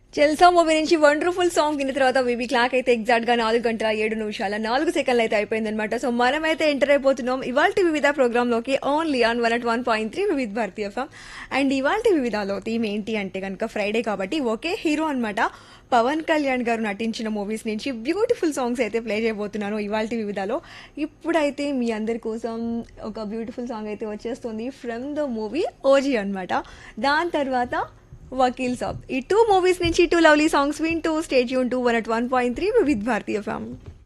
చెల్సా movie నుంచి wonderful song విన్న తర్వాత బేబీ క్లాక్ అయితే ఎగ్జాక్ట్ గా నాలుగు గంటల ఏడు నిమిషాల నాలుగు సెకండ్లు అయితే అయిపోయిందనమాట సో మనమైతే ఎంటర్ అయిపోతున్నాం ఇవాళ వివిధ ప్రోగ్రామ్ లోకి only on one at one point three Vividh Bharatiya FM and ఇవాళ వివిధలో థీమ్ ఏంటి అంటే కనుక ఫ్రైడే కాబట్టి ఒకే హీరో అన్నమాట పవన్ కళ్యాణ్ గారు నటించిన మూవీస్ నుంచి బ్యూటిఫుల్ సాంగ్స్ అయితే ప్లే చేయబోతున్నాను ఇవాళ వివిధలో ఇప్పుడైతే మీ అందరి కోసం ఒక బ్యూటిఫుల్ సాంగ్ అయితే వచ్చేస్తుంది ఫ్రమ్ ద మూవీ ఓజీ అన్నమాట దాని తర్వాత వకీల్ సాబ్ ఈ టూ మూవీస్ నుంచి టూ లవ్లీ సాంగ్స్ వింటూ స్టేట్ యూన్ to one at one point three with Bharatiya ఫ్యామ్